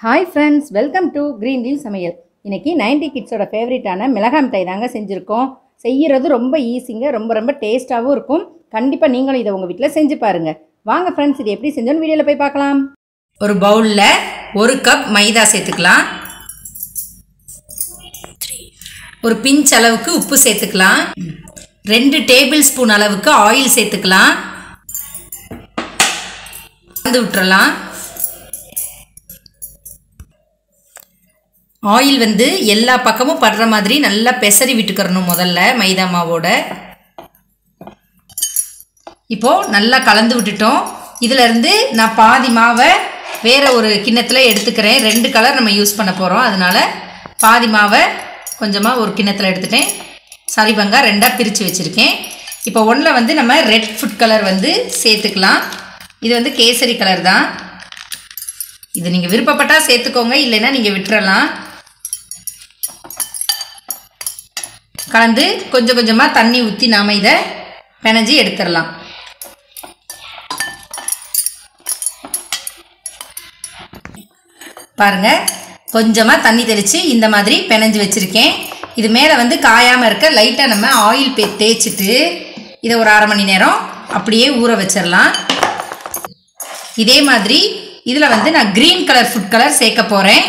Hi friends welcome to green leaf சமையல் இன்னைக்கு 90 கிட்ஸோட ஃபேவரட்டான மிளகாய் மிட்டாய் தாங்க செஞ்சுருக்கோம் செய்கிறது ரொம்ப ஈஸிங்க ரொம்ப ரொம்ப டேஸ்ட்டாகவும் இருக்கும் கண்டிப்பாக நீங்களும் இதை உங்கள் வீட்டில் செஞ்சு பாருங்கள் வாங்க ஃப்ரெண்ட்ஸ் இது எப்படி செஞ்சோன்னு வீடியோவில் போய் பார்க்கலாம் ஒரு பவுலில் ஒரு கப் மைதா சேர்த்துக்கலாம் ஒரு பிஞ்ச் அளவுக்கு உப்பு சேர்த்துக்கலாம் ரெண்டு டேபிள் ஸ்பூன் அளவுக்கு ஆயில் சேர்த்துக்கலாம் கலந்து விட்டுறலாம் ஆயில் வந்து எல்லா பக்கமும் படுற மாதிரி நல்லா பெசரி விட்டுக்கிறணும் முதல்ல மைதா மாவோட இப்போ நல்லா கலந்து விட்டுட்டோம் இதுல இருந்து நான் பாதி மாவை வேற ஒரு கிண்ணத்தில் எடுத்துக்கிறேன் ரெண்டு கலர் நம்ம யூஸ் பண்ண போகிறோம் அதனால பாதி மாவை கொஞ்சமாக ஒரு கிண்ணத்தில் எடுத்துட்டேன் சரி பங்கா ரெண்டாக பிரித்து வச்சுருக்கேன் இப்போ ஒன்றில் வந்து நம்ம ரெட் ஃபுட் கலர் வந்து சேர்த்துக்கலாம் இது வந்து கேசரி கலர் தான் இது நீங்கள் விருப்பப்பட்டால் சேர்த்துக்கோங்க இல்லைன்னா நீங்கள் விட்டுறலாம் கலந்து கொஞ்சம் கொஞ்சமாக தண்ணி ஊற்றி நாம் இதை பிணைஞ்சி எடுத்துடலாம் பாருங்க கொஞ்சமாக தண்ணி தெளித்து இந்த மாதிரி பிணைஞ்சு வச்சுருக்கேன் இது மேலே வந்து காயாமல் இருக்க லைட்டாக நம்ம ஆயில் பே தேய்ச்சிட்டு இதை ஒரு அரை மணி நேரம் அப்படியே ஊற வச்சிடலாம் இதே மாதிரி இதில் வந்து நான் க்ரீன் கலர் ஃபுட் கலர் சேர்க்க போகிறேன்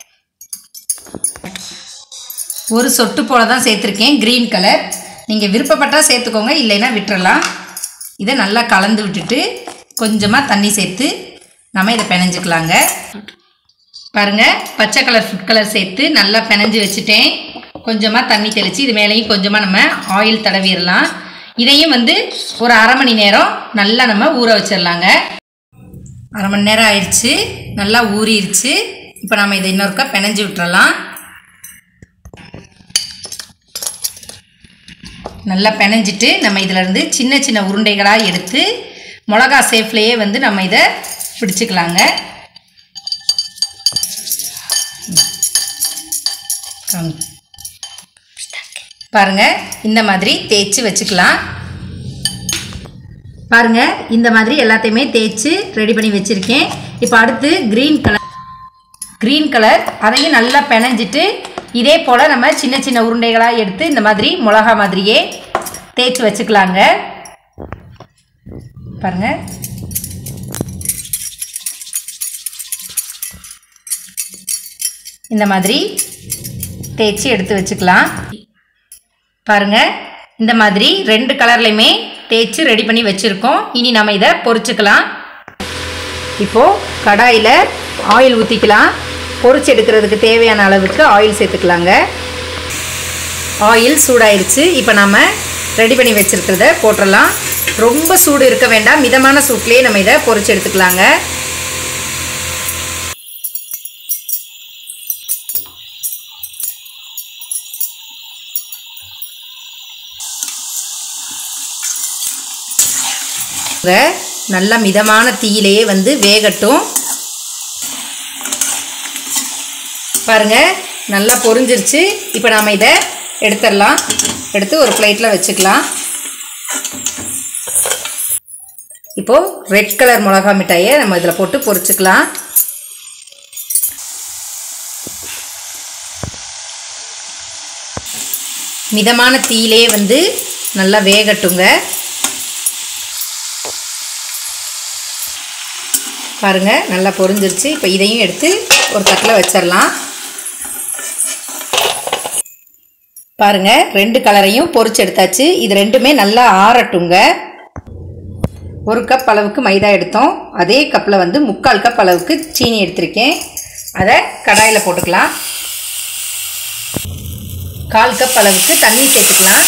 ஒரு சொட்டு போல தான் சேர்த்துருக்கேன் க்ரீன் கலர் நீங்கள் விருப்பப்பட்டால் சேர்த்துக்கோங்க இல்லைன்னா விட்டுறலாம் இதை நல்லா கலந்து விட்டுட்டு கொஞ்சமாக தண்ணி சேர்த்து நம்ம இதை பிணைஞ்சிக்கலாங்க பாருங்க பச்சை கலர் ஃபுட் கலர் சேர்த்து நல்லா பிணைஞ்சு வச்சுட்டேன் கொஞ்சமாக தண்ணி தெளித்து இது மேலேயும் கொஞ்சமாக நம்ம ஆயில் தடவிடலாம் இதையும் வந்து ஒரு அரை மணி நேரம் நல்லா நம்ம ஊற வச்சிடலாங்க அரை மணி நேரம் ஆயிடுச்சு நல்லா ஊறிடுச்சு இப்போ நம்ம இதை இன்னொருக்கா பிணைஞ்சு விட்டுறலாம் நல்லா பிணைஞ்சிட்டு நம்ம இதிலேருந்து சின்ன சின்ன உருண்டைகளாக எடுத்து மிளகா சேஃப்லேயே வந்து நம்ம இதை பிடிச்சிக்கலாங்க காமி. பாருங்க இந்த மாதிரி தேய்ச்சி வச்சுக்கலாம் பாருங்க இந்த மாதிரி எல்லாத்தையுமே தேய்ச்சி ரெடி பண்ணி வச்சுருக்கேன் இப்போ அடுத்து க்ரீன் கலர் க்ரீன் கலர் அதையும் நல்லா பிணைஞ்சிட்டு இதே போல் நம்ம சின்ன சின்ன உருண்டைகளாக எடுத்து இந்த மாதிரி மிளகா மாதிரியே தேய்ச்சி வச்சுக்கலாங்க பாருங்க இந்த மாதிரி தேய்ச்சி எடுத்து வச்சுக்கலாம் பாருங்க இந்த மாதிரி ரெண்டு கலர்லையுமே தேய்ச்சி ரெடி பண்ணி வச்சுருக்கோம் இனி நம்ம இதை பொரிச்சுக்கலாம் இப்போது கடாயில் ஆயில் ஊற்றிக்கலாம் பொரிச்சு எடுக்கிறதுக்கு தேவையான அளவுக்கு ஆயில் சேர்த்துக்கலாங்க ஆயில் சூடாயிருச்சு இப்போ நம்ம ரெடி பண்ணி வச்சுருக்கிறத போட்டுடலாம் ரொம்ப சூடு இருக்க வேண்டாம் மிதமான சூட்லேயே நம்ம இதை பொரிச்சு எடுத்துக்கலாங்க நல்லா மிதமான தீயிலேயே வந்து வேகட்டும் பாருங்க நல்லா பொரிஞ்சிருச்சு இப்போ நாம் இதை எடுத்துடலாம் எடுத்து ஒரு பிளேட்டில் வச்சுக்கலாம் இப்போது ரெட் கலர் மிளகா மிட்டாயை நம்ம இதில் போட்டு பொரிச்சுக்கலாம் மிதமான தீயிலே வந்து நல்லா வேகட்டுங்க பாருங்க நல்லா பொரிஞ்சிருச்சு இப்போ இதையும் எடுத்து ஒரு தட்டில் வச்சிடலாம் பாருங்க ரெண்டு கலரையும் பொரிச்சு எடுத்தாச்சு இது ரெண்டுமே நல்லா ஆறட்டுங்க ஒரு கப் அளவுக்கு மைதா எடுத்தோம் அதே கப்பில் வந்து முக்கால் கப் அளவுக்கு சீனி எடுத்திருக்கேன் அதை கடாயில் போட்டுக்கலாம் கால் கப் அளவுக்கு தண்ணி சேர்த்துக்கலாம்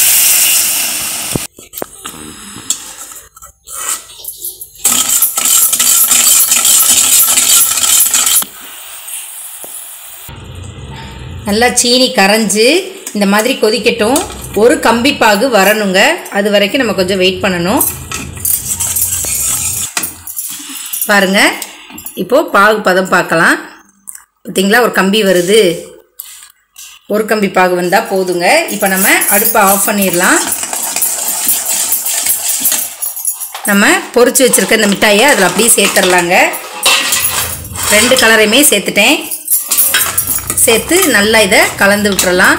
நல்லா சீனி கரைஞ்சி இந்த மாதிரி கொதிக்கட்டும் ஒரு கம்பி பாகு வரணுங்க அது வரைக்கும் நம்ம கொஞ்சம் வெயிட் பண்ணணும் பாருங்க இப்போது பாகு பதம் பார்க்கலாம் பார்த்தீங்களா ஒரு கம்பி வருது ஒரு கம்பி பாகு வந்தால் போதுங்க இப்போ நம்ம அடுப்பை ஆஃப் பண்ணிடலாம் நம்ம பொரிச்சு வச்சுருக்க இந்த மிட்டாயை அதில் அப்படியே சேர்த்துடலாங்க ரெண்டு கலரையுமே சேர்த்துட்டேன் சேர்த்து நல்லா இதை கலந்து விட்டுறலாம்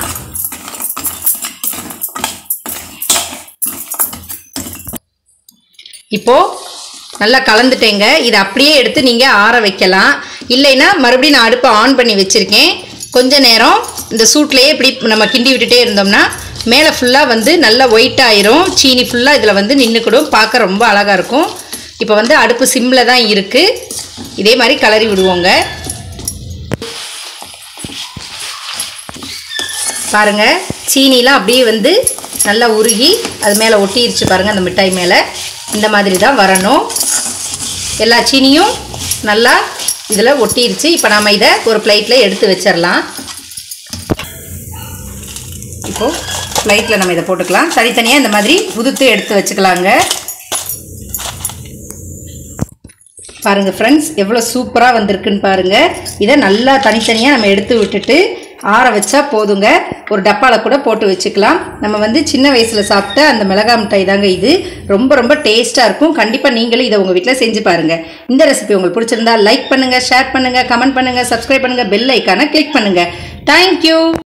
இப்போது நல்லா கலந்துட்டேங்க இதை அப்படியே எடுத்து நீங்கள் ஆற வைக்கலாம் இல்லைன்னா மறுபடியும் நான் அடுப்பை ஆன் பண்ணி வச்சுருக்கேன் கொஞ்ச நேரம் இந்த சூட்லேயே இப்படி நம்ம கிண்டி விட்டுட்டே இருந்தோம்னா மேலே ஃபுல்லாக வந்து நல்லா ஒயிட் ஆயிரும் சீனி ஃபுல்லாக இதில் வந்து நின்றுக்கிடும் பார்க்க ரொம்ப அழகாக இருக்கும் இப்போ வந்து அடுப்பு சிம்மில் தான் இருக்குது இதே மாதிரி கலரி விடுவோங்க பாருங்க சீனிலாம் அப்படியே வந்து நல்லா உருகி அது மேலே ஒட்டிருச்சு பாருங்கள் அந்த மிட்டாய் மேலே இந்த மாதிரி தான் வரணும் எல்லா சீனியும் நல்லா இதில் ஒட்டிருச்சு இப்போ நம்ம இதை ஒரு பிளேட்டில் எடுத்து வச்சிடலாம் இப்போது பிளேட்டில் நம்ம இதை போட்டுக்கலாம் தனித்தனியாக இந்த மாதிரி உதுத்து எடுத்து வச்சுக்கலாங்க பாருங்கள் ஃப்ரெண்ட்ஸ் எவ்வளோ சூப்பராக வந்திருக்குன்னு பாருங்கள் இதை நல்லா தனித்தனியாக நம்ம எடுத்து விட்டுட்டு ஆற வச்சா போதுங்க ஒரு டப்பாவில் கூட போட்டு வச்சுக்கலாம் நம்ம வந்து சின்ன வயசில் சாப்பிட்ட அந்த மிளகாய் மிட்டாய் தாங்க இது ரொம்ப ரொம்ப டேஸ்ட்டாக இருக்கும் கண்டிப்பாக நீங்களும் இதை உங்கள் வீட்டில் செஞ்சு பாருங்கள் இந்த ரெசிபி உங்களுக்கு பிடிச்சிருந்தா லைக் பண்ணுங்கள் ஷேர் பண்ணுங்கள் கமெண்ட் பண்ணுங்கள் சப்ஸ்கிரைப் பண்ணுங்கள் பெல் ஐக்கானை கிளிக் பண்ணுங்கள் தேங்க்யூ